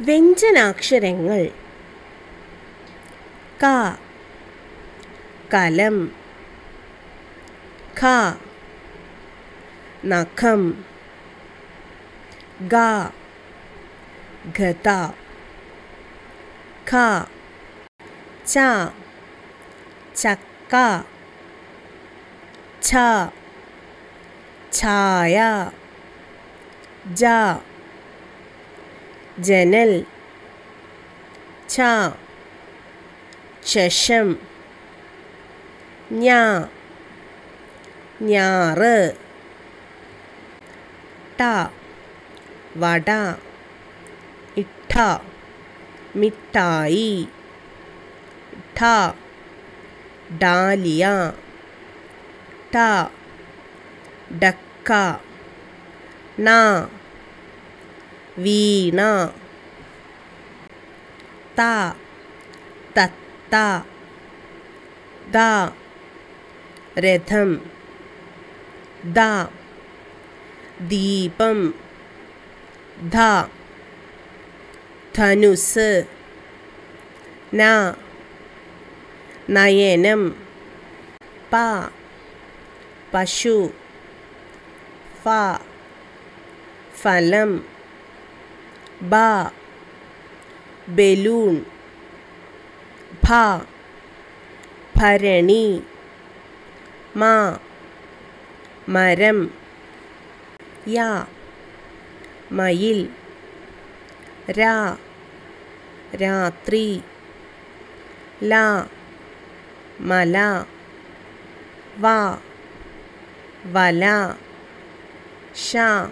വ്യഞ്ജനാക്ഷരങ്ങൾ ക കലം ഖ നഖം ഗ ഗത ഖ ച ചക്ക ഛ ഛായ ജ ജനൽ ഛ ശശം ഞാ ഞാറ് ട വട ഇട്ട മിഠായി ഠ ഡാലിയ ട ഡക്ക ണ വീണ ത തത്ത ദ രഥം ദ ദീപം ധ ധനുസ് ന നയനം പ പശു ഫ ഫലം ബ ബലൂൺ ഭ ഭരണി മ മരം യ മയിൽ രാ രാത്രി ല മല വ വല ഷ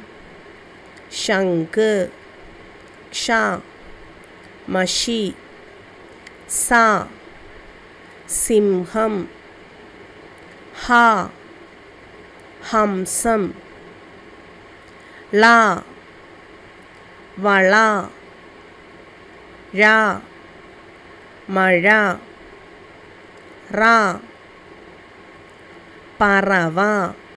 ശംഖ് ക്ഷ മഷി സ സിംഹം ഹ ഹംസം ള വള ഴ മഴ റ പറവ